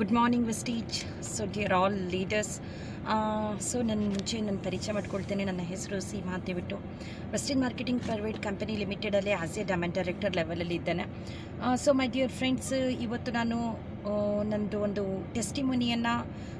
good morning Vestige so dear all leaders so ನನ್ನ ಮುಂಚೆ ನನ್ನ ಪರಿಚಯ ಮಾಡ್ಕೊಳ್ತೇನೆ ನನ್ನ ಹೆಸರು ಸೀಮಾ ಅಂತ ಹೇಳ್ಬಿಟ್ಟು ವೆಸ್ಟಿನ್ ಮಾರ್ಕೆಟಿಂಗ್ ಪ್ರೈವೇಟ್ ಕಂಪನಿ ಲಿಮಿಟೆಡಲ್ಲಿ ಆಸ್ ಎ ಡಮೆಂಟ್ ಡೈರೆಕ್ಟರ್ ಲೆವೆಲಲ್ಲಿ ಇದ್ದೇನೆ ಸೊ ಮೈ ಡಿಯರ್ ಫ್ರೆಂಡ್ಸ್ ಇವತ್ತು ನಾನು ಆ, ನಂದು ಒಂದು ಟೆಸ್ಟಿಮೊನಿಯನ್ನು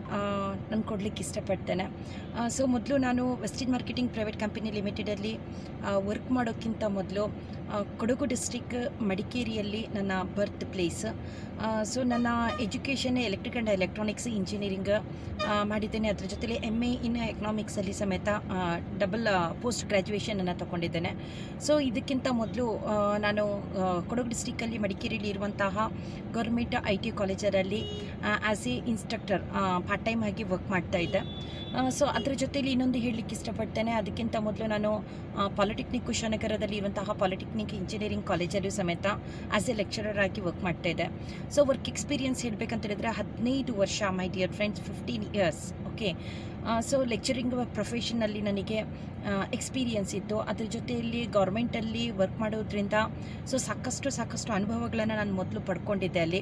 ನಾನು ಕೊಡಲಿಕ್ಕೆ ಇಷ್ಟಪಡ್ತೇನೆ ಸೊ ಮೊದಲು ನಾನು ವೆಸ್ಟಿನ್ ಮಾರ್ಕೆಟಿಂಗ್ ಪ್ರೈವೇಟ್ ಕಂಪನಿ ಲಿಮಿಟೆಡಲ್ಲಿ ವರ್ಕ್ ಮಾಡೋಕ್ಕಿಂತ ಮೊದಲು ಕೊಡಗು ಡಿಸ್ಟಿಕ್ ಮಡಿಕೇರಿಯಲ್ಲಿ ನನ್ನ ಬರ್ತ್ ಪ್ಲೇಸ್ ಸೊ ನನ್ನ education electric and electronics engineering ಮಾಡಿದ್ದೇನೆ ಅದ್ರ ಜೊತೆಲಿ ಎಮ್ ಎ ಇನ್ ಎಕನಾಮಿಕ್ಸಲ್ಲಿ ಸಮೇತ ಡಬಲ್ ಪೋಸ್ಟ್ ಗ್ರ್ಯಾಜುಯೇಷನನ್ನು ತಗೊಂಡಿದ್ದೇನೆ ಸೊ ಇದಕ್ಕಿಂತ ಮೊದಲು ನಾನು ಆ, ಕೊಡಗು ಡಿಸ್ಟಿಕ್ಕಲ್ಲಿ ಮಡಿಕೇರಿಯಲ್ಲಿ ಇರುವಂತಹ ಗೌರ್ಮೆಂಟ್ ಐ ಟಿ ಕಾಲೇಜರಲ್ಲಿ as a instructor part time ಆಗಿ ವರ್ಕ್ ಮಾಡ್ತಾ ಇದ್ದೆ ಸೊ ಅದ್ರ ಜೊತೆಲಿ ಇನ್ನೊಂದು ಹೇಳಲಿಕ್ಕೆ ಇಷ್ಟಪಡ್ತೇನೆ ಅದಕ್ಕಿಂತ ಮೊದಲು ನಾನು ಪಾಲಿಟೆಕ್ನಿಕ್ ಕುಶನಗರದಲ್ಲಿ ಇರುವಂತಹ ಪಾಲಿಟೆಕ್ನಿಕ್ ಇಂಜಿನಿಯರಿಂಗ್ ಕಾಲೇಜಲ್ಲೂ ಸಮೇತ ಆ್ಯಸ್ ಎ ಲೆಕ್ಚರರ್ ಆಗಿ ವರ್ಕ್ ಮಾಡ್ತಾ ಇದ್ದೆ ಸೊ ವರ್ಕ್ ಎಕ್ಸ್ಪೀರಿಯನ್ಸ್ ಹೇಳಬೇಕಂತ ಹೇಳಿದ್ರೆ ಹದಿನೈದು ವರ್ಷ my dear friends fifteen years okay so lecturing professionally ನನಗೆ ಎಕ್ಸ್ಪೀರಿಯನ್ಸ್ ಇತ್ತು ಅದ್ರ ಜೊತೆಯಲ್ಲಿ ಗೌರ್ಮೆಂಟಲ್ಲಿ ವರ್ಕ್ ಮಾಡೋದ್ರಿಂದ ಸೊ ಸಾಕಷ್ಟು ಸಾಕಷ್ಟು ಅನುಭವಗಳನ್ನು ನಾನು ಮೊದಲು ಪಡ್ಕೊಂಡಿದ್ದೆ ಅಲ್ಲಿ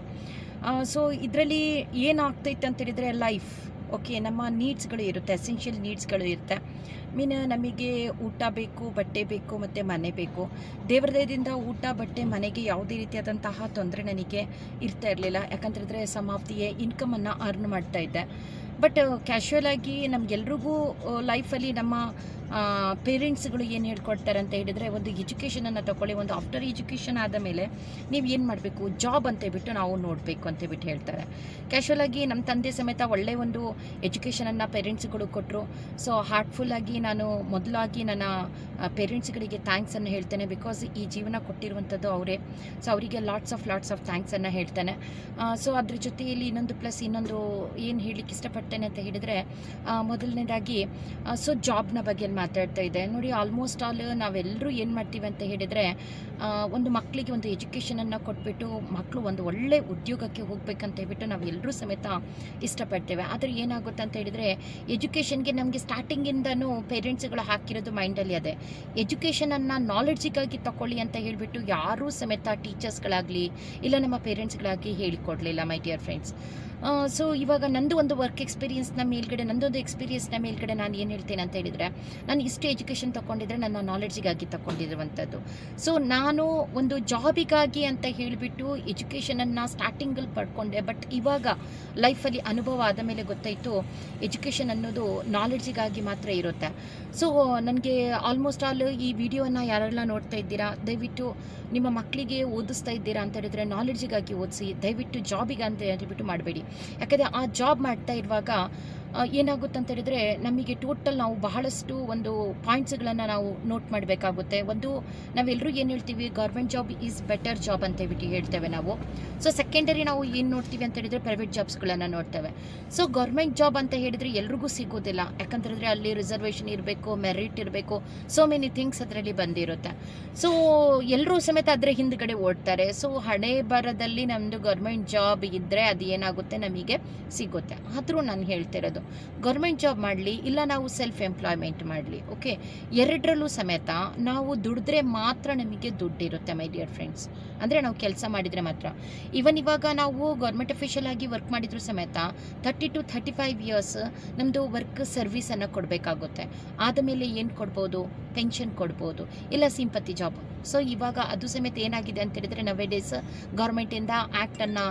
ಸೊ ಇದರಲ್ಲಿ ಏನಾಗ್ತೈತೆ ಅಂತ ಹೇಳಿದರೆ ಲೈಫ್ ಓಕೆ ನಮ್ಮ ನೀಡ್ಸ್ಗಳು ಇರುತ್ತೆ ಎಸೆನ್ಷಿಯಲ್ ನೀಡ್ಸ್ಗಳು ಇರುತ್ತೆ ಮೀನ್ ನಮಗೆ ಊಟ ಬೇಕು ಬಟ್ಟೆ ಬೇಕು ಮತ್ತು ಮನೆ ಬೇಕು ದೇವ್ರ ದಯದಿಂದ ಊಟ ಬಟ್ಟೆ ಮನೆಗೆ ಯಾವುದೇ ರೀತಿಯಾದಂತಹ ತೊಂದರೆ ನನಗೆ ಇರ್ತಾ ಇರಲಿಲ್ಲ ಯಾಕಂತೇಳಿದ್ರೆ ಸಮ್ ಆಫ್ ದಿ ಇನ್ಕಮನ್ನು ಅರ್ನ್ ಮಾಡ್ತಾ ಇದ್ದೆ ಬಟ್ ಕ್ಯಾಶುವಲ್ ಆಗಿ ನಮಗೆಲ್ರಿಗೂ ಲೈಫಲ್ಲಿ ನಮ್ಮ ಪೇರೆಂಟ್ಸ್ಗಳು ಏನು ಹೇಳ್ಕೊಡ್ತಾರೆ ಅಂತ ಹೇಳಿದರೆ ಒಂದು ಎಜುಕೇಷನನ್ನು ತಗೊಳ್ಳಿ ಒಂದು ಆಫ್ಟರ್ ಎಜುಕೇಷನ್ ಆದ ಮೇಲೆ ನೀವು ಏನು ಮಾಡಬೇಕು ಜಾಬ್ ಅಂತ ಹೇಳ್ಬಿಟ್ಟು ನಾವು ನೋಡಬೇಕು ಅಂತ ಹೇಳ್ಬಿಟ್ಟು ಹೇಳ್ತಾರೆ ಕ್ಯಾಶುವಲ್ ಆಗಿ ನಮ್ಮ ತಂದೆ ಸಮೇತ ಒಳ್ಳೆಯ ಒಂದು ಎಜುಕೇಷನನ್ನು ಪೇರೆಂಟ್ಸ್ಗಳು ಕೊಟ್ಟರು ಸೊ ಹಾರ್ಟ್ಫುಲ್ಲಾಗಿ ನಾನು ಮೊದಲಾಗಿ ನನ್ನ ಪೇರೆಂಟ್ಸ್ಗಳಿಗೆ ಥ್ಯಾಂಕ್ಸನ್ನು ಹೇಳ್ತೇನೆ ಬಿಕಾಸ್ ಈ ಜೀವನ ಕೊಟ್ಟಿರುವಂಥದ್ದು ಅವರೇ ಸೊ ಅವರಿಗೆ ಲಾಟ್ಸ್ ಆಫ್ ಲಾಟ್ಸ್ ಆಫ್ ಥ್ಯಾಂಕ್ಸನ್ನು ಹೇಳ್ತೇನೆ ಸೊ ಅದ್ರ ಜೊತೆಯಲ್ಲಿ ಇನ್ನೊಂದು ಪ್ಲಸ್ ಇನ್ನೊಂದು ಏನು ಹೇಳಲಿಕ್ಕೆ ಇಷ್ಟಪಡ್ತೇನೆ ಅಂತ ಹೇಳಿದರೆ ಮೊದಲನೇದಾಗಿ ಸೊ ಜಾಬ್ನ ಬಗ್ಗೆ ಮಾತಾಡ್ತಾ ಇದೆ ನೋಡಿ ಆಲ್ಮೋಸ್ಟ್ ಆಲ್ ನಾವೆಲ್ಲರೂ ಏನು ಮಾಡ್ತೀವಿ ಅಂತ ಹೇಳಿದರೆ ಆ, ಒಂದು ಮಕ್ಕಳಿಗೆ ಒಂದು ಎಜುಕೇಷನನ್ನು ಕೊಟ್ಬಿಟ್ಟು ಮಕ್ಕಳು ಒಂದು ಒಳ್ಳೆ ಉದ್ಯೋಗಕ್ಕೆ ಹೋಗ್ಬೇಕಂತ ಹೇಳ್ಬಿಟ್ಟು ನಾವು ಎಲ್ಲರೂ ಸಮೇತ ಇಷ್ಟಪಡ್ತೇವೆ ಆದರೆ ಏನಾಗುತ್ತೆ ಅಂತ ಹೇಳಿದರೆ ಎಜುಕೇಷನ್ಗೆ ನಮಗೆ ಸ್ಟಾರ್ಟಿಂಗಿಂದನೂ ಪೇರೆಂಟ್ಸ್ಗಳು ಹಾಕಿರೋದು ಮೈಂಡಲ್ಲಿ ಅದೇ ಎಜುಕೇಷನನ್ನು ನಾಲೆಡ್ಜಿಗಾಗಿ ತಗೊಳ್ಳಿ ಅಂತ ಹೇಳಿಬಿಟ್ಟು ಯಾರೂ ಸಮೇತ ಟೀಚರ್ಸ್ಗಳಾಗಲಿ ಇಲ್ಲ ನಮ್ಮ ಪೇರೆಂಟ್ಸ್ಗಳಾಗಲಿ ಹೇಳಿಕೊಡ್ಲಿಲ್ಲ ಮೈ ಡಿಯರ್ ಫ್ರೆಂಡ್ಸ್ ಸೊ ಇವಾಗ ನಂದು ಒಂದು ವರ್ಕ್ ಎಕ್ಸ್ಪೀರಿಯನ್ಸ್ನ ಮೇಲ್ಗಡೆ ನಂದೊಂದು ಎಕ್ಸ್ಪೀರಿಯನ್ಸ್ನ ಮೇಲ್ಗಡೆ ನಾನು ಏನು ಹೇಳ್ತೇನೆ ಅಂತ ಹೇಳಿದರೆ ನಾನು ಇಷ್ಟು ಎಜುಕೇಷನ್ ತಗೊಂಡಿದ್ರೆ ನನ್ನ ನಾಲೆಡ್ಜಿಗಾಗಿ ತಗೊಂಡಿರುವಂಥದ್ದು ಸೊ ನಾನು ಒಂದು ಜಾಬಿಗಾಗಿ ಅಂತ ಹೇಳಿಬಿಟ್ಟು ಎಜುಕೇಷನನ್ನು ಸ್ಟಾರ್ಟಿಂಗಲ್ಲಿ ಪಡ್ಕೊಂಡೆ ಬಟ್ ಇವಾಗ ಲೈಫಲ್ಲಿ ಅನುಭವ ಆದ ಮೇಲೆ ಗೊತ್ತಾಯಿತು ಎಜುಕೇಷನ್ ಅನ್ನೋದು ನಾಲೆಡ್ಜಿಗಾಗಿ ಮಾತ್ರ ಇರುತ್ತೆ ಸೊ ನನಗೆ ಆಲ್ಮೋಸ್ಟ್ ಆಲ್ ಈ ವಿಡಿಯೋನ ಯಾರೆಲ್ಲ ನೋಡ್ತಾ ಇದ್ದೀರಾ ದಯವಿಟ್ಟು ನಿಮ್ಮ ಮಕ್ಕಳಿಗೆ ಓದಿಸ್ತಾ ಇದ್ದೀರಾ ಅಂತ ಹೇಳಿದ್ರೆ ನಾಲೆಡ್ಜಿಗಾಗಿ ಓದಿಸಿ ದಯವಿಟ್ಟು ಜಾಬಿಗೆ ಅಂತ ಹೇಳ್ಬಿಟ್ಟು ಮಾಡಬೇಡಿ ಯಾಕಂದರೆ ಆ ಜಾಬ್ ಮಾಡ್ತಾ ಇರುವಾಗ ಆ, ಏನಾಗುತ್ತೆ ಅಂತ ಹೇಳಿದ್ರೆ ನಮಗೆ ಟೋಟಲ್ ನಾವು ಬಹಳಷ್ಟು ಒಂದು ಪಾಯಿಂಟ್ಸ್ಗಳನ್ನು ನಾವು ನೋಟ್ ಮಾಡಬೇಕಾಗುತ್ತೆ ಒಂದು ನಾವೆಲ್ಲರೂ ಏನು ಹೇಳ್ತೀವಿ government job is better job ಅಂತ ಹೇಳ್ಬಿಟ್ಟು ಹೇಳ್ತೇವೆ ನಾವು ಸೊ ಸೆಕೆಂಡರಿ ನಾವು ಏನು ನೋಡ್ತೀವಿ ಅಂತ ಹೇಳಿದ್ರೆ ಪ್ರೈವೇಟ್ ಜಾಬ್ಸ್ಗಳನ್ನು ನೋಡ್ತೇವೆ ಸೊ ಗೌರ್ಮೆಂಟ್ ಜಾಬ್ ಅಂತ ಹೇಳಿದ್ರೆ ಎಲ್ರಿಗೂ ಸಿಗೋದಿಲ್ಲ ಯಾಕಂತಂದರೆ ಅಲ್ಲಿ ರಿಸರ್ವೇಷನ್ ಇರಬೇಕು ಮೆರಿಟ್ ಇರಬೇಕು ಸೊ ಮೆನಿ ಥಿಂಗ್ಸ್ ಅದರಲ್ಲಿ ಬಂದಿರುತ್ತೆ ಸೊ ಎಲ್ಲರೂ ಸಮೇತ ಅದರ ಹಿಂದ್ಗಡೆ ಓಡ್ತಾರೆ ಸೊ ಹಣೆ ಬರದಲ್ಲಿ ನಮ್ಮದು ಗೌರ್ಮೆಂಟ್ ಜಾಬ್ ಇದ್ದರೆ ಅದು ಏನಾಗುತ್ತೆ ನಮಗೆ ಸಿಗುತ್ತೆ ಆದರೂ ನಾನು ಹೇಳ್ತಿರೋದು ಗೌರ್ಮೆಂಟ್ ಜಾಬ್ ಮಾಡಲಿ ಇಲ್ಲ ನಾವು ಸೆಲ್ಫ್ ಎಂಪ್ಲಾಯ್ಮೆಂಟ್ ಮಾಡಲಿ ಓಕೆ ಎರಡರಲ್ಲೂ ಸಮೇತ ನಾವು ದುಡಿದ್ರೆ ಮಾತ್ರ ನಮಗೆ ದುಡ್ಡಿರುತ್ತೆ ಮೈ ಡಿಯರ್ ಫ್ರೆಂಡ್ಸ್ ಅಂದರೆ ನಾವು ಕೆಲಸ ಮಾಡಿದರೆ ಮಾತ್ರ ಇವನ್ ಇವಾಗ ನಾವು ಗೌರ್ಮೆಂಟ್ ಅಫಿಷಿಯಲ್ ಆಗಿ ವರ್ಕ್ ಮಾಡಿದ್ರು ಸಮೇತ thirty to thirty five years ನಮ್ಮದು ವರ್ಕ್ ಸರ್ವಿಸನ್ನು ಕೊಡಬೇಕಾಗುತ್ತೆ ಆದಮೇಲೆ ಏನು ಕೊಡ್ಬೋದು ಪೆನ್ಷನ್ ಕೊಡ್ಬೋದು ಇಲ್ಲ ಸಿಂಪತಿ ಜಾಬ್ ಸೊ ಇವಾಗ ಅದು ಸಮೇತ ಏನಾಗಿದೆ ಅಂತ ಹೇಳಿದ್ರೆ ನವೆ ಡೇಸ್ ಗೌರ್ಮೆಂಟಿಂದ ಆ್ಯಕ್ಟನ್ನು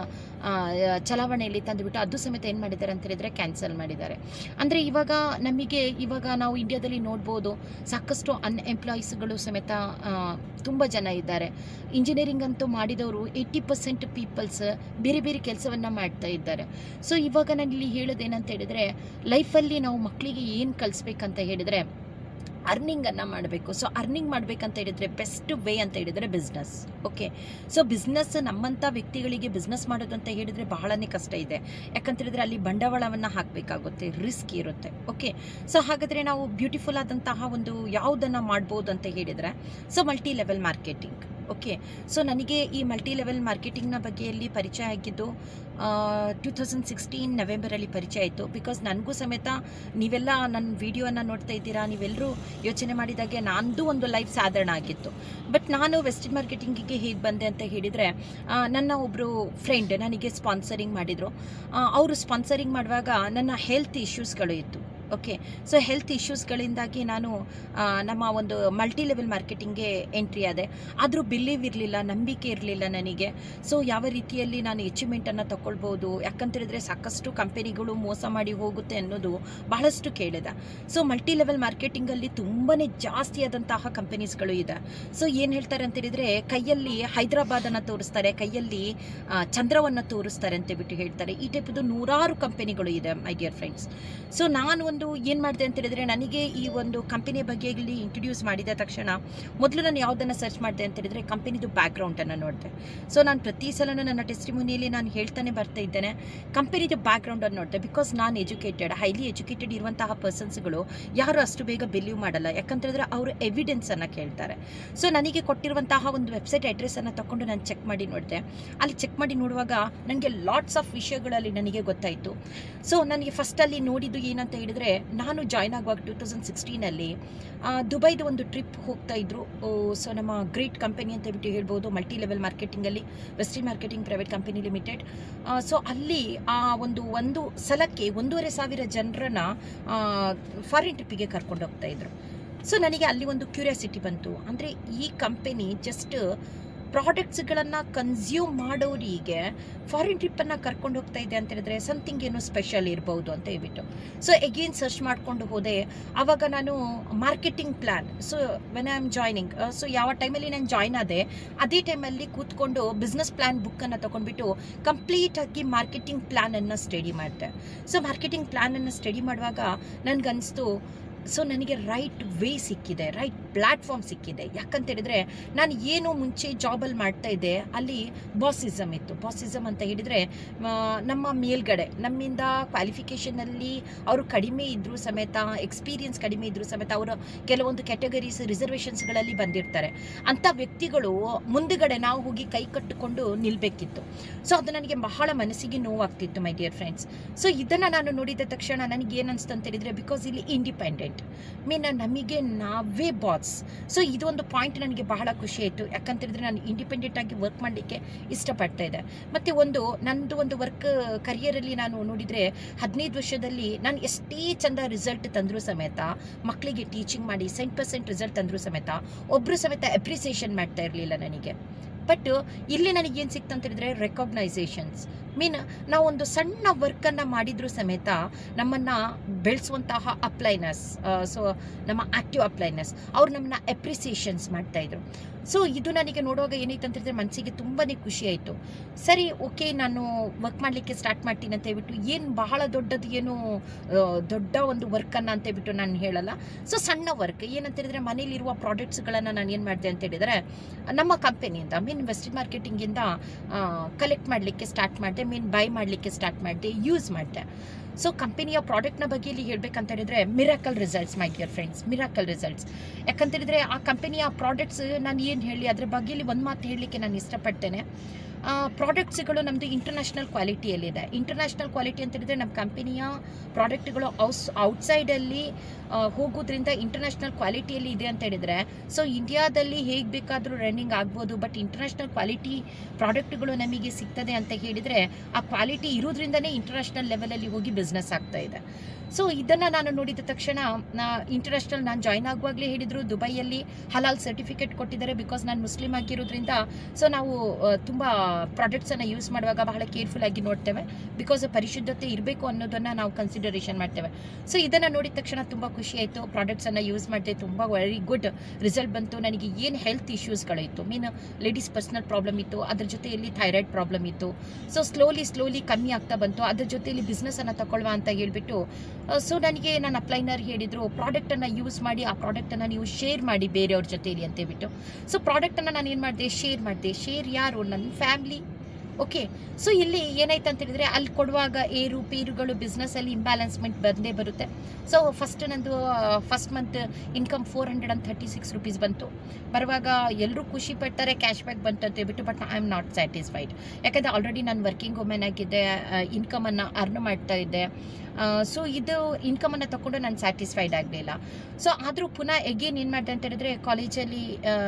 ಚಲಾವಣೆಯಲ್ಲಿ ತಂದುಬಿಟ್ಟು ಅದು ಸಮೇತ ಏನು ಮಾಡಿದ್ದಾರೆ ಅಂತ ಹೇಳಿದರೆ ಕ್ಯಾನ್ಸಲ್ ಮಾಡಿದ್ದಾರೆ ಅಂದರೆ ಇವಾಗ ನಮಗೆ ಇವಾಗ ನಾವು ಇಂಡಿಯಾದಲ್ಲಿ ನೋಡ್ಬೋದು ಸಾಕಷ್ಟು ಅನ್ಎಂಪ್ಲಾಯೀಸ್ಗಳು ಸಮೇತ ತುಂಬ ಜನ ಇದ್ದಾರೆ ಇಂಜಿನಿಯರಿಂಗ್ ಅಂತೂ ಮಾಡಿದವರು ಏಯ್ಟಿ ಪರ್ಸೆಂಟ್ ಪೀಪಲ್ಸ್ ಬೇರೆ ಬೇರೆ ಕೆಲಸವನ್ನು ಮಾಡ್ತಾ ಇದ್ದಾರೆ ಸೊ ಇವಾಗ ನಾನು ಇಲ್ಲಿ ಹೇಳೋದೇನಂತ ಹೇಳಿದರೆ ಲೈಫಲ್ಲಿ ನಾವು ಮಕ್ಕಳಿಗೆ ಏನು ಕಲಿಸ್ಬೇಕಂತ ಹೇಳಿದರೆ ಅರ್ನಿಂಗನ್ನು ಮಾಡಬೇಕು ಸೊ ಅರ್ನಿಂಗ್ ಮಾಡಬೇಕಂತ ಹೇಳಿದರೆ ಬೆಸ್ಟ್ ವೇ ಅಂತ ಹೇಳಿದರೆ ಬಿಸ್ನೆಸ್ ಓಕೆ ಸೊ ಬಿಸ್ನೆಸ್ ನಮ್ಮಂಥ ವ್ಯಕ್ತಿಗಳಿಗೆ ಬಿಸ್ನೆಸ್ ಮಾಡೋದು ಅಂತ ಹೇಳಿದರೆ ಬಹಳನೇ ಕಷ್ಟ ಇದೆ ಯಾಕಂತ ಹೇಳಿದ್ರೆ ಅಲ್ಲಿ ಬಂಡವಾಳವನ್ನು ಹಾಕಬೇಕಾಗುತ್ತೆ ರಿಸ್ಕ್ ಇರುತ್ತೆ ಓಕೆ ಸೊ ಹಾಗಾದರೆ ನಾವು ಬ್ಯೂಟಿಫುಲ್ ಆದಂತಹ ಒಂದು ಯಾವುದನ್ನು ಮಾಡ್ಬೋದು ಅಂತ ಹೇಳಿದರೆ so multi level marketing okay so ನನಗೆ ಈ ಮಲ್ಟಿ ಲೆವೆಲ್ ಮಾರ್ಕೆಟಿಂಗ್ನ ಬಗ್ಗೆಯಲ್ಲಿ ಪರಿಚಯ ಆಗಿದ್ದು ಟೂ ತೌಸಂಡ್ ಸಿಕ್ಸ್ಟೀನ್ ನವೆಂಬರಲ್ಲಿ ಪರಿಚಯ ಆಯಿತು ಬಿಕಾಸ್ ನನಗೂ ಸಮೇತ ನೀವೆಲ್ಲ ನನ್ನ ವಿಡಿಯೋನ ನೋಡ್ತಾ ಇದ್ದೀರಾ ನೀವೆಲ್ಲರೂ ಯೋಚನೆ ಮಾಡಿದಾಗೆ ನಂದು ಒಂದು ಲೈಫ್ ಸಾಧಾರಣ ಆಗಿತ್ತು ಬಟ್ ನಾನು ವೆಸ್ಟರ್ನ್ ಮಾರ್ಕೆಟಿಂಗಿಗೆ ಹೇಗೆ ಬಂದೆ ಅಂತ ಹೇಳಿದರೆ ನನ್ನ ಒಬ್ಬರು ಫ್ರೆಂಡ್ ನನಗೆ ಸ್ಪಾನ್ಸರಿಂಗ್ ಮಾಡಿದರು ಅವರು ಸ್ಪಾನ್ಸರಿಂಗ್ ಮಾಡುವಾಗ ನನ್ನ ಹೆಲ್ತ್ ಇಶ್ಯೂಸ್ಗಳು ಇತ್ತು ಓಕೆ ಸೊ ಹೆಲ್ತ್ ಇಶ್ಯೂಸ್ಗಳಿಂದಾಗಿ ನಾನು ಆ, ನಮ್ಮ ಒಂದು ಮಲ್ಟಿ ಲೆವೆಲ್ ಮಾರ್ಕೆಟಿಂಗ್ಗೆ ಎಂಟ್ರಿ ಆದೆ ಆದರೂ ಬಿಲೀವ್ ಇರಲಿಲ್ಲ ನಂಬಿಕೆ ಇರಲಿಲ್ಲ ನನಗೆ ಸೊ ಯಾವ ರೀತಿಯಲ್ಲಿ ನಾನು ಅಚೀವ್ಮೆಂಟನ್ನು ತಗೊಳ್ಬೋದು ಯಾಕಂತೇಳಿದ್ರೆ ಸಾಕಷ್ಟು ಕಂಪನಿಗಳು ಮೋಸ ಮಾಡಿ ಹೋಗುತ್ತೆ ಅನ್ನೋದು ಬಹಳಷ್ಟು ಕೇಳಿದೆ ಸೊ ಮಲ್ಟಿ ಲೆವೆಲ್ ಮಾರ್ಕೆಟಿಂಗಲ್ಲಿ ತುಂಬಾ ಜಾಸ್ತಿ ಆದಂತಹ ಕಂಪನೀಸ್ಗಳು ಇದೆ ಸೊ ಏನು ಹೇಳ್ತಾರೆ ಅಂತ ಹೇಳಿದ್ರೆ ಕೈಯಲ್ಲಿ ಹೈದರಾಬಾದನ್ನು ತೋರಿಸ್ತಾರೆ ಕೈಯಲ್ಲಿ ಆ, ಚಂದ್ರವನ್ನು ತೋರಿಸ್ತಾರೆ ಅಂತ ಬಿಟ್ಟು ಹೇಳ್ತಾರೆ ಈ ಟೈಪದು ನೂರಾರು ಕಂಪನಿಗಳು ಇದೆ ಮೈ ಡಿಯರ್ ಫ್ರೆಂಡ್ಸ್ ಸೊ ನಾನು ಒಂದು ಏನು ಮಾಡಿದೆ ಅಂತ ಹೇಳಿದ್ರೆ ನನಗೆ ಈ ಒಂದು ಕಂಪನಿಯ ಬಗ್ಗೆ ಇಲ್ಲಿ ಇಂಟ್ರೊಡ್ಯೂಸ್ ಮಾಡಿದ ತಕ್ಷಣ ಮೊದಲು ನಾನು ಯಾವುದನ್ನು ಸರ್ಚ್ ಮಾಡಿದೆ ಅಂತ ಹೇಳಿದ್ರೆ ಕಂಪನಿದು ಬ್ಯಾಕ್ಗ್ರೌಂಡನ್ನು ನೋಡಿದೆ ಸೊ ನಾನು ಪ್ರತಿ ಸಲನೂ ನನ್ನ ಟೆಸ್ಟಿಮೋನಿಯಲ್ಲಿ ನಾನು ಹೇಳ್ತಾನೆ ಬರ್ತಾ ಇದ್ದೇನೆ ಕಂಪನಿದು ಬ್ಯಾಕ್ಗ್ರೌಂಡನ್ನು ನೋಡಿದೆ ಬಿಕಾಸ್ ನಾನು ಎಜುಕೇಟೆಡ್ ಹೈಲಿ ಎಜುಕೇಟೆಡ್ ಇರುವಂತಹ ಪರ್ಸನ್ಸ್ಗಳು ಯಾರು ಅಷ್ಟು ಬೇಗ ಬಿಲೀವ್ ಮಾಡಲ್ಲ ಯಾಕಂತೇಳಿದ್ರೆ ಅವರು ಎವಿಡೆನ್ಸನ್ನು ಕೇಳ್ತಾರೆ ಸೊ ನನಗೆ ಕೊಟ್ಟಿರುವಂತಹ ಒಂದು ವೆಬ್ಸೈಟ್ ಅಡ್ರೆಸ್ಸನ್ನು ತಗೊಂಡು ನಾನು ಚೆಕ್ ಮಾಡಿ ನೋಡಿದೆ ಅಲ್ಲಿ ಚೆಕ್ ಮಾಡಿ ನೋಡುವಾಗ ನನಗೆ ಲಾಟ್ಸ್ ಆಫ್ ವಿಷಯಗಳಲ್ಲಿ ನನಗೆ ಗೊತ್ತಾಯಿತು ಸೊ ನನಗೆ ಫಸ್ಟಲ್ಲಿ ನೋಡಿದ್ದು ಏನಂತ ಹೇಳಿದರೆ ನಾನು ಜಾಯ್ನ್ ಆಗುವಾಗ ಟೂ ತೌಸಂಡ್ ಸಿಕ್ಸ್ಟೀನಲ್ಲಿ ದುಬೈದು ಒಂದು ಟ್ರಿಪ್ ಹೋಗ್ತಾ ಇದ್ರು ಸೊ ನಮ್ಮ ಗ್ರೇಟ್ ಕಂಪನಿ ಅಂತ ಬಿಟ್ಟು ಹೇಳ್ಬೋದು ಮಲ್ಟಿ ಲೆವೆಲ್ ಮಾರ್ಕೆಟಿಂಗಲ್ಲಿ Vestige marketing private company limited so ಅಲ್ಲಿ ಆ ಒಂದು ಒಂದು ಸಲಕ್ಕೆ ಒಂದೂವರೆ ಸಾವಿರ ಜನರನ್ನ ಫಾರಿನ್ ಟ್ರಿಪ್ಪಿಗೆ ಕರ್ಕೊಂಡು ಹೋಗ್ತಾ ಇದ್ರು ಸೊ ನನಗೆ ಅಲ್ಲಿ ಒಂದು ಕ್ಯೂರಿಯಾಸಿಟಿ ಬಂತು ಅಂದರೆ ಈ ಕಂಪನಿ ಜಸ್ಟ್ ಪ್ರಾಡಕ್ಟ್ಸ್ಗಳನ್ನು ಕನ್ಸ್ಯೂಮ್ ಮಾಡೋರಿಗೆ ಫಾರಿನ್ ಟ್ರಿಪ್ಪನ್ನು ಕರ್ಕೊಂಡು ಹೋಗ್ತಾ ಇದೆ ಅಂತ ಹೇಳಿದ್ರೆ ಸಮಥಿಂಗ್ ಏನೋ ಸ್ಪೆಷಲ್ ಇರ್ಬೋದು ಅಂತ ಹೇಳ್ಬಿಟ್ಟು ಸೊ ಎಗೇನ್ ಸರ್ಚ್ ಮಾಡಿಕೊಂಡು ಹೋದೆ ಆವಾಗ ನಾನು marketing plan so when I am joining so ಯಾವ ಟೈಮಲ್ಲಿ ನಾನು ಜಾಯ್ನ್ ಆದೆ ಅದೇ ಟೈಮಲ್ಲಿ ಕೂತ್ಕೊಂಡು ಬಿಸ್ನೆಸ್ ಪ್ಲ್ಯಾನ್ ಬುಕ್ಕನ್ನು ತೊಗೊಂಡ್ಬಿಟ್ಟು ಕಂಪ್ಲೀಟಾಗಿ ಮಾರ್ಕೆಟಿಂಗ್ ಪ್ಲ್ಯಾನನ್ನು ಸ್ಟಡಿ ಮಾಡಿದೆ ಸೊ ಮಾರ್ಕೆಟಿಂಗ್ ಪ್ಲ್ಯಾನನ್ನು ಸ್ಟಡಿ ಮಾಡುವಾಗ ನನಗನ್ನಿಸ್ತು ಸೊ ನನಗೆ ರೈಟ್ ವೇ ಸಿಕ್ಕಿದೆ ರೈಟ್ ಪ್ಲ್ಯಾಟ್ಫಾರ್ಮ್ ಸಿಕ್ಕಿದೆ ಯಾಕಂತ ಹೇಳಿದ್ರೆ ನಾನು ಏನು ಮುಂಚೆ ಜಾಬಲ್ಲಿ ಮಾಡ್ತಾ ಇದ್ದೆ ಅಲ್ಲಿ ಬಾಸಿಸಮ್ ಇತ್ತು ಬಾಸಿಸಮ್ ಅಂತ ಹೇಳಿದರೆ ನಮ್ಮ ಮೇಲ್ಗಡೆ ನಮ್ಮಿಂದ ಕ್ವಾಲಿಫಿಕೇಷನಲ್ಲಿ ಅವರು ಕಡಿಮೆ ಇದ್ದರೂ ಸಮೇತ ಎಕ್ಸ್ಪೀರಿಯನ್ಸ್ ಕಡಿಮೆ ಇದ್ದರೂ ಸಮೇತ ಅವರು ಕೆಲವೊಂದು ಕ್ಯಾಟಗರೀಸ್ ರಿಸರ್ವೇಷನ್ಸ್ಗಳಲ್ಲಿ ಬಂದಿರ್ತಾರೆ ಅಂಥ ವ್ಯಕ್ತಿಗಳು ಮುಂದುಗಡೆ ನಾವು ಹೋಗಿ ಕೈ ಕಟ್ಟಿಕೊಂಡು ನಿಲ್ಲಬೇಕಿತ್ತು ಸೊ ಅದು ನನಗೆ ಬಹಳ ಮನಸ್ಸಿಗೆ ನೋವಾಗ್ತಿತ್ತು ಮೈ ಡಿಯರ್ ಫ್ರೆಂಡ್ಸ್ ಸೊ ಇದನ್ನು ನಾನು ನೋಡಿದ ತಕ್ಷಣ ನನಗೆ ಏನು ಅನಿಸ್ತು ಅಂತ ಹೇಳಿದರೆ ಬಿಕಾಸ್ ಇಲ್ಲಿ ಇಂಡಿಪೆಂಡೆಂಟ್ ಮೀನ್ ನಮಗೆ ನಾವೇ ಬಾಸ್ ಸೊ ಇದೊಂದು ಪಾಯಿಂಟ್ ನನಗೆ ಬಹಳ ಖುಷಿ ಆಯಿತು ಯಾಕಂತ ಹೇಳಿದ್ರೆ ನಾನು ಇಂಡಿಪೆಂಡೆಂಟ್ ಆಗಿ ವರ್ಕ್ ಮಾಡಲಿಕ್ಕೆ ಇಷ್ಟಪಡ್ತಾ ಇದ್ದೆ ಮತ್ತು ಒಂದು ನಂದು ಒಂದು ವರ್ಕ್ ಕರಿಯರಲ್ಲಿ ನಾನು ನೋಡಿದರೆ ಹದಿನೈದು ವರ್ಷದಲ್ಲಿ ನಾನು ಎಷ್ಟೇ ಚಂದ ರಿಸಲ್ಟ್ ತಂದರೂ ಸಮೇತ ಮಕ್ಕಳಿಗೆ ಟೀಚಿಂಗ್ ಮಾಡಿ ಸೆಂಟ್ ಪರ್ಸೆಂಟ್ ರಿಸಲ್ಟ್ ತಂದರೂ ಸಮೇತ ಒಬ್ಬರು ಸಮೇತ ಅಪ್ರಿಸಿಯೇಷನ್ ಮಾಡ್ತಾ ಇರಲಿಲ್ಲ ನನಗೆ ಬಟ್ ಇಲ್ಲಿ ನನಗೇನು ಸಿಕ್ತು ಅಂತ ಹೇಳಿದ್ರೆ ರೆಕಾಗ್ನೈಸೇಷನ್ಸ್ ಮೀನ್ ನಾವೊಂದು ಸಣ್ಣ ವರ್ಕನ್ನು ಮಾಡಿದರೂ ಸಮೇತ ನಮ್ಮನ್ನು ಬೆಳೆಸುವಂತಹ ಅಪ್ಲೈನರ್ಸ್ ಸೊ ನಮ್ಮ ಆ್ಯಕ್ಟಿವ್ ಅಪ್ಲೈನರ್ಸ್ ಅವ್ರು ನಮ್ಮನ್ನ ಅಪ್ರಿಸಿಯೇಷನ್ಸ್ ಮಾಡ್ತಾಯಿದ್ರು ಸೊ ಇದು ನನಗೆ ನೋಡುವಾಗ ಏನಾಯ್ತು ಅಂತ ಹೇಳಿದ್ರೆ ಮನಸ್ಸಿಗೆ ತುಂಬಾ ಖುಷಿ ಆಯಿತು ಸರಿ ಓಕೆ ನಾನು ವರ್ಕ್ ಮಾಡಲಿಕ್ಕೆ ಸ್ಟಾರ್ಟ್ ಮಾಡ್ತೀನಿ ಅಂತ ಹೇಳ್ಬಿಟ್ಟು ಏನು ಬಹಳ ದೊಡ್ಡದು ಏನು ಆ, ದೊಡ್ಡ ಒಂದು ವರ್ಕನ್ನು ಅಂತ ಹೇಳ್ಬಿಟ್ಟು ನಾನು ಹೇಳಲ್ಲ ಸೊ ಸಣ್ಣ ವರ್ಕ್ ಏನಂತ ಹೇಳಿದ್ರೆ ಮನೇಲಿರುವ ಪ್ರಾಡಕ್ಟ್ಸ್ಗಳನ್ನು ನಾನು ಏನು ಮಾಡಿದೆ ಅಂತ ಹೇಳಿದರೆ ನಮ್ಮ ಕಂಪನಿಯಿಂದ ಮೀನ್ ವೆಸ್ಟರ್ನ್ ಮಾರ್ಕೆಟಿಂಗಿಂದ ಕಲೆಕ್ಟ್ ಮಾಡಲಿಕ್ಕೆ ಸ್ಟಾರ್ಟ್ ಮಾಡಿದೆ ಮೀನ್ ಬೈ ಮಾಡಲಿಕ್ಕೆ ಸ್ಟಾರ್ಟ್ ಮಾಡಿದೆ ಯೂಸ್ ಮಾಡಿದೆ ಸೊ ಕಂಪನಿಯ ಪ್ರಾಡಕ್ಟ್ನ ಬಗ್ಗೆ ಇಲ್ಲಿ ಹೇಳ್ಬೇಕಂತ ಹೇಳಿದ್ರೆ miracle results my dear friends miracle results ಯಾಕಂತ ಹೇಳಿದ್ರೆ ಆ ಕಂಪನಿಯ ಪ್ರಾಡಕ್ಟ್ಸ್ ನಾನು ಏನು ಹೇಳಿ ಅದ್ರ ಬಗ್ಗೆ ಇಲ್ಲಿ ಒಂದು ಮಾತು ಹೇಳಲಿಕ್ಕೆ ನಾನು ಇಷ್ಟಪಡ್ತೇನೆ ಪ್ರಾಡಕ್ಟ್ಸ್ಗಳು ನಮ್ಮದು ಇಂಟರ್ನ್ಯಾಷನಲ್ ಕ್ವಾಲಿಟಿಯಲ್ಲಿದೆ ಇಂಟರ್ನ್ಯಾಷನಲ್ ಕ್ವಾಲಿಟಿ ಅಂತ ಹೇಳಿದ್ರೆ ನಮ್ಮ ಕಂಪನಿಯ ಪ್ರಾಡಕ್ಟ್ಗಳು ಔಸ್ ಔಟ್ಸೈಡಲ್ಲಿ ಹೋಗೋದ್ರಿಂದ ಇಂಟರ್ನ್ಯಾಷನಲ್ ಕ್ವಾಲಿಟಿಯಲ್ಲಿ ಇದೆ ಅಂತ ಹೇಳಿದರೆ ಸೊ ಇಂಡಿಯಾದಲ್ಲಿ ಹೇಗೆ ಬೇಕಾದರೂ ರನ್ನಿಂಗ್ ಆಗ್ಬೋದು ಬಟ್ ಇಂಟರ್ನ್ಯಾಷನಲ್ ಕ್ವಾಲಿಟಿ ಪ್ರಾಡಕ್ಟ್ಗಳು ನಮಗೆ ಸಿಗ್ತದೆ ಅಂತ ಹೇಳಿದರೆ ಆ ಕ್ವಾಲಿಟಿ ಇರೋದ್ರಿಂದನೇ ಇಂಟರ್ನ್ಯಾಷನಲ್ ಲೆವೆಲಲ್ಲಿ ಹೋಗಿ ಬಿಸ್ನೆಸ್ ಆಗ್ತಾ ಇದೆ ಸೊ ಇದನ್ನು ನಾನು ನೋಡಿದ ತಕ್ಷಣ ನಾ ಇಂಟರ್ನ್ಯಾಷನಲ್ ನಾನು ಜಾಯ್ನ್ ಆಗುವಾಗಲೇ ಹೇಳಿದರು ದುಬೈಯಲ್ಲಿ ಹಲಾಲ್ ಸರ್ಟಿಫಿಕೇಟ್ ಕೊಟ್ಟಿದ್ದಾರೆ ಬಿಕಾಸ್ ನಾನು ಮುಸ್ಲಿಮ್ ಆಗಿರೋದ್ರಿಂದ ಸೊ ನಾವು ತುಂಬ ಪ್ರಾಡಕ್ಟ್ಸನ್ನು ಯೂಸ್ ಮಾಡುವಾಗ ಬಹಳ ಕೇರ್ಫುಲ್ ಆಗಿ ನೋಡ್ತೇವೆ ಬಿಕಾಸ್ ಪರಿಶುದ್ಧತೆ ಇರಬೇಕು ಅನ್ನೋದನ್ನು ನಾವು ಕನ್ಸಿಡರೇಷನ್ ಮಾಡ್ತೇವೆ ಸೊ ಇದನ್ನು ನೋಡಿದ ತಕ್ಷಣ ತುಂಬ ಖುಷಿ ಆಯಿತು ಪ್ರಾಡಕ್ಟ್ಸನ್ನು ಯೂಸ್ ಮಾಡಿದೆ ತುಂಬ ವೆರಿ ಗುಡ್ ರಿಸಲ್ಟ್ ಬಂತು ನನಗೆ ಏನು ಹೆಲ್ತ್ ಇಶ್ಯೂಸ್ಗಳಿತ್ತು ಮೀನ್ ಲೇಡೀಸ್ ಪರ್ಸ್ನಲ್ ಪ್ರಾಬ್ಲಮ್ ಇತ್ತು ಅದ್ರ ಜೊತೆಯಲ್ಲಿ ಥೈರಾಯ್ಡ್ ಪ್ರಾಬ್ಲಮ್ ಇತ್ತು ಸೊ ಸ್ಲೋಲಿ ಸ್ಲೋಲಿ ಕಮ್ಮಿ ಆಗ್ತಾ ಬಂತು ಅದ್ರ ಜೊತೆಯಲ್ಲಿ ಬಿಸ್ನೆಸ್ಸನ್ನು ತಗೊಳ್ವಾ ಅಂತ ಹೇಳ್ಬಿಟ್ಟು ಸೊ ನನಗೆ ನನ್ನ ಅಪ್ಲೈನರ್ ಹೇಳಿದರು ಪ್ರಾಡಕ್ಟನ್ನು ಯೂಸ್ ಮಾಡಿ ಆ ಪ್ರಾಡಕ್ಟನ್ನು ನೀವು ಶೇರ್ ಮಾಡಿ ಬೇರೆಯವ್ರ ಜೊತೆಲಿ ಅಂತ ಹೇಳ್ಬಿಟ್ಟು ಸೊ ಪ್ರಾಡಕ್ಟನ್ನು ನಾನು ಏನು ಮಾಡಿದೆ ಶೇರ್ ಮಾಡಿದೆ ಶೇರ್ ಯಾರು ನನ್ನ ಫ್ಯಾಮ್ಲಿ ಓಕೆ ಸೊ ಇಲ್ಲಿ ಏನಾಯ್ತು ಅಂತ ಹೇಳಿದ್ರೆ ಅಲ್ಲಿ ಕೊಡುವಾಗ ಏರು ಪೀರುಗಳು ಬಿಸ್ನೆಸ್ಸಲ್ಲಿ ಇಂಬ್ಯಾಲೆನ್ಸ್ಮೆಂಟ್ ಬಂದೇ ಬರುತ್ತೆ ಸೊ ಫಸ್ಟ್ ನಂದು first month income four hundred and thirty six rupees ಬಂತು ಬರುವಾಗ ಎಲ್ಲರೂ ಖುಷಿ ಪಡ್ತಾರೆ ಕ್ಯಾಶ್ ಬ್ಯಾಕ್ ಬಂತು ಅಂತ ಹೇಳ್ಬಿಟ್ಟು but I am not satisfied ಯಾಕಂದರೆ ಆಲ್ರೆಡಿ ನಾನು ವರ್ಕಿಂಗ್ ವುಮೆನ್ ಆಗಿದ್ದೆ ಇನ್ಕಮನ್ನು ಅರ್ನ್ ಮಾಡ್ತಾ ಇದ್ದೆ ಸೊ ಇದು ಇನ್ಕಮನ್ನು ತಗೊಂಡು ನಾನು ಸ್ಯಾಟಿಸ್ಫೈಡ್ ಆಗಲಿಲ್ಲ ಸೊ ಆದರೂ ಪುನಃ ಎಗೇನ್ ಏನು ಮಾಡಿದೆ ಅಂತ ಹೇಳಿದ್ರೆ ಕಾಲೇಜಲ್ಲಿ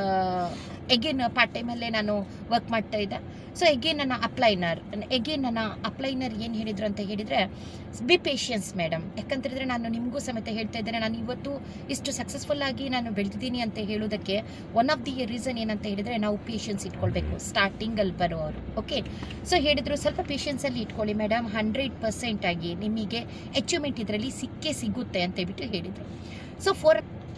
ಎಗೇನ್ ಪಾರ್ಟ್ ಟೈಮಲ್ಲೇ ನಾನು ವರ್ಕ್ ಮಾಡ್ತಾ ಇದ್ದೆ ಸೊ ಎಗೇನ್ ನನ್ನ ಅಪ್ಲೈನರ್ ಎಗೇನ್ ನನ್ನ ಅಪ್ಲೈನರ್ ಏನು ಹೇಳಿದ್ರು ಅಂತ ಹೇಳಿದರೆ ಬಿ ಪೇಷಿಯನ್ಸ್ ಮೇಡಮ್ ಯಾಕಂತೇಳಿದ್ರೆ ನಾನು ನಿಮಗೂ ಸಮೇತ ಹೇಳ್ತಾ ಇದ್ದೇನೆ ನಾನು ಇವತ್ತು ಇಷ್ಟು ಸಕ್ಸಸ್ಫುಲ್ ಆಗಿ ನಾನು ಬೆಳೆದಿದ್ದೀನಿ ಅಂತ ಹೇಳೋದಕ್ಕೆ ಒನ್ ಆಫ್ ದಿ ರೀಸನ್ ಏನಂತ ಹೇಳಿದರೆ ನಾವು ಪೇಷನ್ಸ್ ಇಟ್ಕೊಳ್ಬೇಕು ಸ್ಟಾರ್ಟಿಂಗಲ್ಲಿ ಬರೋರು ಓಕೆ ಸೊ ಹೇಳಿದ್ರು ಸ್ವಲ್ಪ ಪೇಷನ್ಸಲ್ಲಿ ಇಟ್ಕೊಳ್ಳಿ ಮೇಡಮ್ ಹಂಡ್ರೆಡ್ ಪರ್ಸೆಂಟ್ ಆಗಿ ನಿಮಗೆ ಅಚೀವ್ಮೆಂಟ್ ಇದರಲ್ಲಿ ಸಿಕ್ಕೇ ಸಿಗುತ್ತೆ ಅಂತ ಹೇಳ್ಬಿಟ್ಟು ಹೇಳಿದರು so four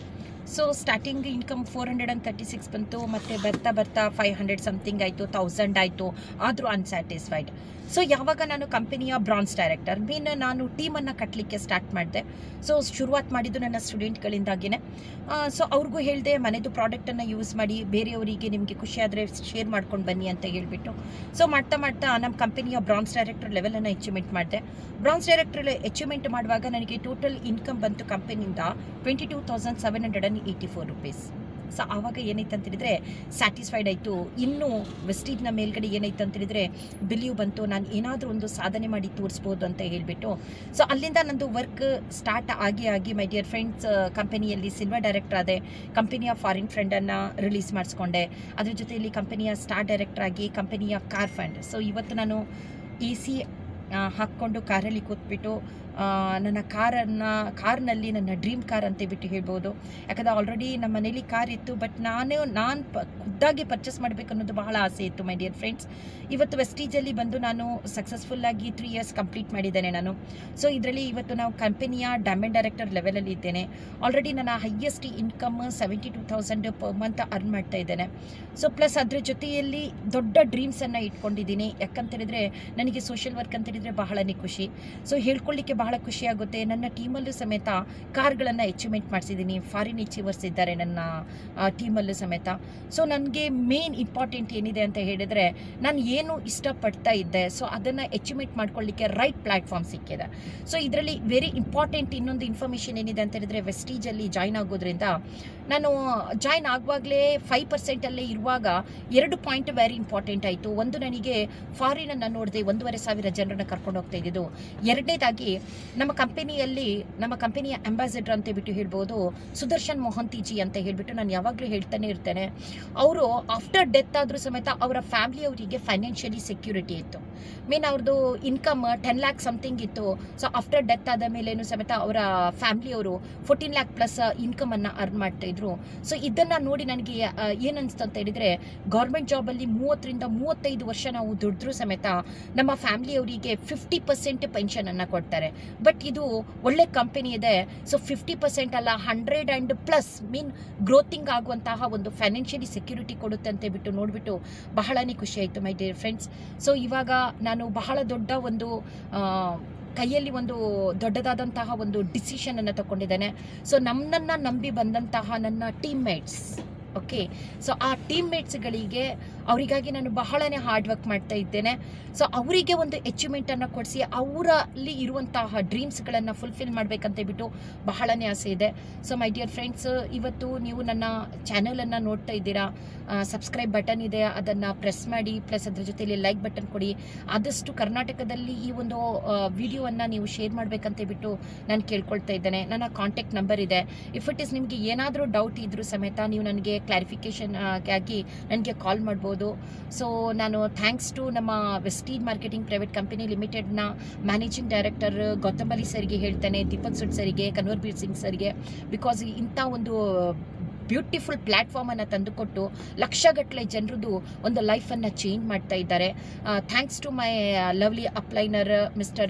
so starting income four hundred and thirty six ಬಂತು ಮತ್ತು ಬರ್ತಾ ಬರ್ತಾ ಫೈವ್ ಹಂಡ್ರೆಡ್ ಸಮಥಿಂಗ್ ಆಯಿತು ತೌಸಂಡ್ ಆಯಿತು ಆದರೂ ಅನ್ಸ್ಯಾಟಿಸ್ಫೈಡ್ ಸೊ ಯಾವಾಗ ನಾನು ಕಂಪನಿಯ ಬ್ರಾನ್ಸ್ ಡೈರೆಕ್ಟರ್ ಮೀನ್ ನಾನು ಟೀಮನ್ನು ಕಟ್ಟಲಿಕ್ಕೆ ಸ್ಟಾರ್ಟ್ ಮಾಡಿದೆ ಸೊ ಶುರುವಾತ್ ಮಾಡಿದ್ದು ನನ್ನ ಸ್ಟೂಡೆಂಟ್ಗಳಿಂದಾಗಿನೇ ಸೊ ಅವ್ರಿಗೂ ಹೇಳಿದೆ ಮನೆದು ಪ್ರಾಡಕ್ಟನ್ನು ಯೂಸ್ ಮಾಡಿ ಬೇರೆಯವರಿಗೆ ನಿಮಗೆ ಖುಷಿ ಆದರೆ ಶೇರ್ ಮಾಡ್ಕೊಂಡು ಬನ್ನಿ ಅಂತ ಹೇಳಿಬಿಟ್ಟು ಸೊ ಮಾಡ್ತಾ ಮಾಡ್ತಾ ನಮ್ಮ ಕಂಪನಿಯ ಬ್ರಾನ್ಸ್ ಡೈರೆಕ್ಟರ್ ಲೆವೆಲನ್ನು ಅಚೀವ್ಮೆಂಟ್ ಮಾಡಿದೆ ಬ್ರಾನ್ಸ್ ಡೈರೆಕ್ಟರ್ ಅಚೀವ್ಮೆಂಟ್ ಮಾಡುವಾಗ ನನಗೆ ಟೋಟಲ್ ಇನ್ಕಮ್ ಬಂತು ಕಂಪನಿಯಿಂದ twenty two thousand seven hundred and eighty four rupees so ಆವಾಗ ಏನಾಯ್ತು ಅಂತ ಹೇಳಿದ್ರೆ ಸ್ಯಾಟಿಸ್ಫೈಡ್ ಆಯಿತು ಇನ್ನೂ ವೆಸ್ಟೀಜ್ನ ಮೇಲ್ಗಡೆ ಏನಾಯ್ತು ಅಂತ ಹೇಳಿದ್ರೆ ಬಿಲಿಯು ಬಂತು ನಾನು ಏನಾದರೂ ಒಂದು ಸಾಧನೆ ಮಾಡಿ ತೋರಿಸ್ಬೋದು ಅಂತ ಹೇಳಿಬಿಟ್ಟು ಸೊ ಅಲ್ಲಿಂದ ನಂದು ವರ್ಕ್ ಸ್ಟಾರ್ಟ್ ಆಗಿ ಆಗಿ ಮೈ ಡಿಯರ್ ಫ್ರೆಂಡ್ಸ್ ಕಂಪನಿಯಲ್ಲಿ ಸಿಲ್ವರ್ ಡೈರೆಕ್ಟರ್ ಆದೆ ಕಂಪನಿಯ ಫಾರಿನ್ ಫ್ರೆಂಡನ್ನು ರಿಲೀಸ್ ಮಾಡಿಸ್ಕೊಂಡೆ ಅದ್ರ ಜೊತೆಯಲ್ಲಿ ಕಂಪನಿಯ ಸ್ಟಾರ್ ಡೈರೆಕ್ಟರ್ ಆಗಿ ಕಂಪನಿಯ ಕಾರ್ ಫಂಡ್ ಸೊ ಇವತ್ತು ನಾನು ಎ ಸಿ ಹಾಕ್ಕೊಂಡು ಕಾರಲ್ಲಿ ಕೂತ್ಬಿಟ್ಟು ಆ, ನನ್ನ ಕಾರನ್ನು ಕಾರ್ನಲ್ಲಿ ನನ್ನ ಡ್ರೀಮ್ ಕಾರ್ ಅಂತ ಬಿಟ್ಟು ಹೇಳ್ಬೋದು ಯಾಕಂದರೆ ಆಲ್ರೆಡಿ ನಮ್ಮ ಮನೇಲಿ ಕಾರ್ ಇತ್ತು ಬಟ್ ನಾನು ನಾನು ಪ ಖುದ್ದಾಗಿ ಪರ್ಚೇಸ್ ಮಾಡಬೇಕು ಅನ್ನೋದು ಬಹಳ ಆಸೆ ಇತ್ತು ಮೈ ಡಿಯರ್ ಫ್ರೆಂಡ್ಸ್ ಇವತ್ತು ವೆಸ್ಟೀಜಲ್ಲಿ ಬಂದು ನಾನು ಸಕ್ಸಸ್ಫುಲ್ಲಾಗಿ ತ್ರೀ ಇಯರ್ಸ್ ಕಂಪ್ಲೀಟ್ ಮಾಡಿದ್ದೇನೆ ನಾನು ಸೊ ಇದರಲ್ಲಿ ಇವತ್ತು ನಾವು ಕಂಪನಿಯ ಡೈಮಂಡ್ ಡೈರೆಕ್ಟರ್ ಲೆವೆಲಲ್ಲಿ ಇದ್ದೇನೆ ಆಲ್ರೆಡಿ ನನ್ನ highest income seventy two thousand per month earn ಮಾಡ್ತಾ ಇದ್ದೇನೆ ಸೊ ಪ್ಲಸ್ ಅದ್ರ ಜೊತೆಯಲ್ಲಿ ದೊಡ್ಡ ಡ್ರೀಮ್ಸನ್ನು ಇಟ್ಕೊಂಡಿದ್ದೀನಿ ಯಾಕಂತೇಳಿದ್ರೆ ನನಗೆ ಸೋಷಿಯಲ್ ವರ್ಕ್ ಅಂತ ಹೇಳಿದ್ರೆ ಬಹಳನೇ ಖುಷಿ ಸೊ ಹೇಳ್ಕೊಳ್ಳಿಕ್ಕೆ ಬಹಳ ಖುಷಿ ಆಗುತ್ತೆ ನನ್ನ ಟೀಮಲ್ಲೂ ಸಮೇತ ಕಾರ್ಗಳನ್ನು ಅಚೀವ್ಮೆಂಟ್ ಮಾಡಿಸಿದ್ದೀನಿ ಫಾರಿನ್ ಅಚೀವರ್ಸ್ ಇದ್ದಾರೆ ನನ್ನ ಟೀಮಲ್ಲೂ ಸಮೇತ ಸೊ ನನಗೆ ಮೇನ್ ಇಂಪಾರ್ಟೆಂಟ್ ಏನಿದೆ ಅಂತ ಹೇಳಿದರೆ ನಾನು ಏನು ಇಷ್ಟಪಡ್ತಾ ಇದ್ದೆ ಸೊ ಅದನ್ನು ಅಚೀವ್ಮೆಂಟ್ ಮಾಡ್ಕೊಳ್ಳಿಕ್ಕೆ ರೈಟ್ ಪ್ಲ್ಯಾಟ್ಫಾರ್ಮ್ ಸಿಕ್ಕಿದೆ ಸೊ ಇದರಲ್ಲಿ ವೆರಿ ಇಂಪಾರ್ಟೆಂಟ್ ಇನ್ನೊಂದು ಇನ್ಫಾರ್ಮೇಷನ್ ಏನಿದೆ ಅಂತ ಹೇಳಿದ್ರೆ ವೆಸ್ಟೀಜಲ್ಲಿ ಜಾಯ್ನ್ ಆಗೋದ್ರಿಂದ ನಾನು ಜಾಯ್ನ್ ಆಗುವಾಗಲೇ ಫೈವ್ ಪರ್ಸೆಂಟಲ್ಲೇ ಇರುವಾಗ ಎರಡು ಪಾಯಿಂಟ್ ವೆರಿ ಇಂಪಾರ್ಟೆಂಟ್ ಆಯಿತು ಒಂದು ನನಗೆ ಫಾರಿನನ್ನು ನೋಡಿದೆ ಒಂದೂವರೆ ಸಾವಿರ ಜನರನ್ನ ಕರ್ಕೊಂಡು ಹೋಗ್ತಾ ಇದ್ದಿದ್ದು ಎರಡನೇದಾಗಿ ನಮ್ಮ ಕಂಪನಿಯಲ್ಲಿ ನಮ್ಮ ಕಂಪನಿಯ ಅಂಬಾಸಿಡರ್ ಅಂತ ಬಿಟ್ಟು ಹೇಳ್ಬೋದು ಸುದರ್ಶನ್ ಮೊಹಂತಿಜಿ ಅಂತ ಹೇಳ್ಬಿಟ್ಟು ನಾನು ಯಾವಾಗಲೂ ಹೇಳ್ತಾನೆ ಇರ್ತೇನೆ ಅವರು ಆಫ್ಟರ್ ಡೆತ್ ಆದರೂ ಸಮೇತ ಅವರ ಫ್ಯಾಮಿಲಿಯವರಿಗೆ ಫೈನಾನ್ಷಿಯಲಿ ಸೆಕ್ಯೂರಿಟಿ ಇತ್ತು ಮೀನ್ ಅವ್ರದ್ದು ಇನ್ಕಮ್ ಟೆನ್ ಲ್ಯಾಕ್ ಸಮಥಿಂಗ್ ಇತ್ತು ಸೊ ಆಫ್ಟರ್ ಡೆತ್ ಆದ ಮೇಲೇನು ಸಮೇತ ಅವರ ಫ್ಯಾಮಿಲಿಯವರು ಫೋರ್ಟೀನ್ ಲ್ಯಾಕ್ ಪ್ಲಸ್ ಇನ್ಕಮನ್ನು ಅರ್ನ್ ಮಾಡ್ತಾ ಇದ್ರು ಸೊ ಇದನ್ನು ನೋಡಿ ನನಗೆ ಏನು ಅನಿಸ್ತು ಅಂತ ಹೇಳಿದರೆ ಗೌರ್ಮೆಂಟ್ ಜಾಬಲ್ಲಿ ಮೂವತ್ತರಿಂದ ಮೂವತ್ತೈದು ವರ್ಷ ನಾವು ದುಡಿದ್ರೂ ಸಮೇತ ನಮ್ಮ ಫ್ಯಾಮಿಲಿಯವರಿಗೆ ಫಿಫ್ಟಿ ಪರ್ಸೆಂಟ್ ಪೆನ್ಷನನ್ನು ಕೊಡ್ತಾರೆ ಬಟ್ ಇದು ಒಳ್ಳೆ ಕಂಪನಿ ಇದೆ ಸೊ ಫಿಫ್ಟಿ ಪರ್ಸೆಂಟ್ ಅಲ್ಲ hundred and plus mean growthing ಆಗುವಂತಹ ಒಂದು ಫೈನಾನ್ಷಿಯಲಿ ಸೆಕ್ಯೂರಿಟಿ ಕೊಡುತ್ತೆ ಅಂತ ಬಿಟ್ಟು ನೋಡಿಬಿಟ್ಟು ಬಹಳನೇ ಖುಷಿ ಆಯಿತು ಮೈ ಡಿಯರ್ ಫ್ರೆಂಡ್ಸ್ ಸೊ ಇವಾಗ ನಾನು ಬಹಳ ದೊಡ್ಡ ಒಂದು ಆ, ಕೈಯಲ್ಲಿ ಒಂದು ದೊಡ್ಡದಾದಂತಹ ಒಂದು ಡಿಸಿಷನನ್ನು ತಗೊಂಡಿದ್ದೇನೆ ಸೊ ನಮ್ಮನ್ನು ನಂಬಿ ಬಂದಂತಹ ನನ್ನ ಟೀಮ್ಮೇಟ್ಸ್ ಓಕೆ ಸೊ ಆ ಟೀಮ್ಮೇಟ್ಸ್ಗಳಿಗೆ ಅವರಿಗಾಗಿ ನಾನು ಬಹಳನೇ ಹಾರ್ಡ್ ವರ್ಕ್ ಮಾಡ್ತಾ ಇದ್ದೇನೆ ಸೊ ಅವರಿಗೆ ಒಂದು ಅಚೀವ್ಮೆಂಟನ್ನು ಕೊಡಿಸಿ ಅವರಲ್ಲಿ ಇರುವಂತಹ ಡ್ರೀಮ್ಸ್ಗಳನ್ನು ಫುಲ್ಫಿಲ್ ಮಾಡಬೇಕಂತ ಬಿಟ್ಟು ಬಹಳನೇ ಆಸೆ ಇದೆ ಸೊ ಮೈ ಡಿಯರ್ ಫ್ರೆಂಡ್ಸ್ ಇವತ್ತು ನೀವು ನನ್ನ ಚಾನಲನ್ನು ನೋಡ್ತಾ ಇದ್ದೀರಾ ಸಬ್ಸ್ಕ್ರೈಬ್ ಬಟನ್ ಇದೆ ಅದನ್ನು ಪ್ರೆಸ್ ಮಾಡಿ ಪ್ಲಸ್ ಅದ್ರ ಜೊತೆಲಿ ಲೈಕ್ ಬಟನ್ ಕೊಡಿ ಆದಷ್ಟು ಕರ್ನಾಟಕದಲ್ಲಿ ಈ ಒಂದು ವಿಡಿಯೋವನ್ನು ನೀವು ಶೇರ್ ಮಾಡಬೇಕಂತ ಬಿಟ್ಟು ನಾನು ಕೇಳ್ಕೊಳ್ತಾ ಇದ್ದೇನೆ ನನ್ನ ಕಾಂಟ್ಯಾಕ್ಟ್ ನಂಬರ್ ಇದೆ ಇಫ್ ಇಟ್ ಇಸ್ ನಿಮಗೆ ಏನಾದರೂ ಡೌಟ್ ಇದ್ರೂ ಸಮೇತ ನೀವು ನನಗೆ ಕ್ಲಾರಿಫಿಕೇಷನ್ ಆಗಿ ನನಗೆ ಕಾಲ್ ಮಾಡ್ಬೋದು ಸೊ ನಾನು ಥ್ಯಾಂಕ್ಸ್ ಟು ನಮ್ಮ ವೆಸ್ಟೀನ್ ಮಾರ್ಕೆಟಿಂಗ್ ಪ್ರೈವೇಟ್ ಕಂಪನಿ ಲಿಮಿಟೆಡ್ನ ಮ್ಯಾನೇಜಿಂಗ್ ಡೈರೆಕ್ಟರ್ ಗೌತಂಬಲಿ ಸರ್ಗೆ ಹೇಳ್ತೇನೆ ದೀಪಕ್ ಸುಡ್ ಸರಿಗೆ ಕನ್ವರ್ಬೀರ್ ಸಿಂಗ್ ಸರ್ಗೆ ಬಿಕಾಸ್ ಇಂಥ ಒಂದು ಬ್ಯೂಟಿಫುಲ್ ಪ್ಲ್ಯಾಟ್ಫಾರ್ಮನ್ನು ತಂದುಕೊಟ್ಟು ಲಕ್ಷಗಟ್ಟಲೆ ಜನರದು ಒಂದು ಲೈಫನ್ನು ಚೇಂಜ್ ಮಾಡ್ತಾ ಇದ್ದಾರೆ thanks to my lovely upliner mister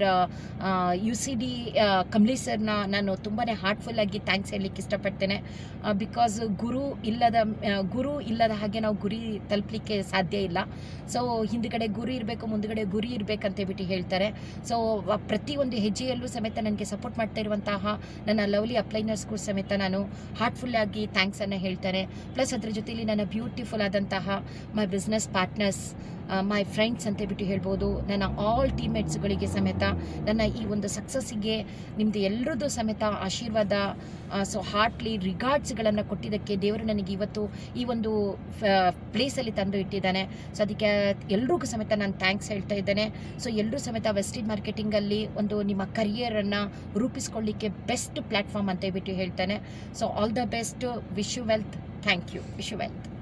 U C D Kamlesh ಸರ್ನ ನಾನು ತುಂಬಾ ಹಾರ್ಟ್ಫುಲ್ಲಾಗಿ ಥ್ಯಾಂಕ್ಸ್ ಹೇಳಲಿಕ್ಕೆ ಇಷ್ಟಪಡ್ತೇನೆ ಬಿಕಾಸ್ ಗುರು ಇಲ್ಲದ ಆ, ಗುರು ಇಲ್ಲದ ಹಾಗೆ ನಾವು ಗುರಿ ತಲುಪಲಿಕ್ಕೆ ಸಾಧ್ಯ ಇಲ್ಲ ಸೊ ಹಿಂದ್ಗಡೆ ಗುರಿ ಇರಬೇಕು ಮುಂದ್ಗಡೆ ಗುರಿ ಇರಬೇಕಂತ ಬಿಟ್ಟು ಹೇಳ್ತಾರೆ ಸೊ ಪ್ರತಿಯೊಂದು ಹೆಜ್ಜೆಯಲ್ಲೂ ಸಮೇತ ನನಗೆ ಸಪೋರ್ಟ್ ಮಾಡ್ತಾ ಇರುವಂತಹ ನನ್ನ ಲವ್ಲಿ ಅಪ್ಲೈನರ್ಸ್ಗೂ ಸಮೇತ ನಾನು ಹಾರ್ಟ್ಫುಲ್ ಆಗಿ ಥ್ಯಾಂಕ್ಸನ್ನು ಹೇಳ್ತಾರೆ ಪ್ಲಸ್ ಅದ್ರ ಜೊತೆಲಿ ನನ್ನ ಬ್ಯೂಟಿಫುಲ್ ಆದಂತಹ my business partners my friends ಅಂತ ಬಿಟ್ಟು ಹೇಳ್ಬೋದು ನನ್ನ ಆಲ್ ಟೀಮ್ಮೇಟ್ಸ್ಗಳಿಗೆ ಸಮೇತ ನನ್ನ ಈ ಒಂದು ಸಕ್ಸಸ್ಸಿಗೆ ನಿಮ್ಮದು ಎಲ್ಲರದ್ದು ಸಮೇತ ಆಶೀರ್ವಾದ ಸೊ ಹಾರ್ಟ್ಲಿ ರಿಗಾರ್ಡ್ಸ್ಗಳನ್ನು ಕೊಟ್ಟಿದ್ದಕ್ಕೆ ದೇವರು ನನಗೆ ಇವತ್ತು ಈ ಒಂದು ಪ್ಲೇಸಲ್ಲಿ ತಂದು ಇಟ್ಟಿದ್ದಾನೆ ಸೊ ಅದಕ್ಕೆ ಎಲ್ರಿಗೂ ಸಮೇತ ನಾನು ಥ್ಯಾಂಕ್ಸ್ ಹೇಳ್ತಾ ಇದ್ದೇನೆ ಸೊ ಎಲ್ಲರೂ ಸಮೇತ ವೆಸ್ಟಿನ್ ಮಾರ್ಕೆಟಿಂಗಲ್ಲಿ ಒಂದು ನಿಮ್ಮ ಕರಿಯರನ್ನು ರೂಪಿಸ್ಕೊಳ್ಳಿಕ್ಕೆ ಬೆಸ್ಟ್ ಪ್ಲ್ಯಾಟ್ಫಾರ್ಮ್ ಅಂತ ಹೇಳ್ಬಿಟ್ಟು ಹೇಳ್ತಾನೆ so all the best wish you wealth thank you wish you wealth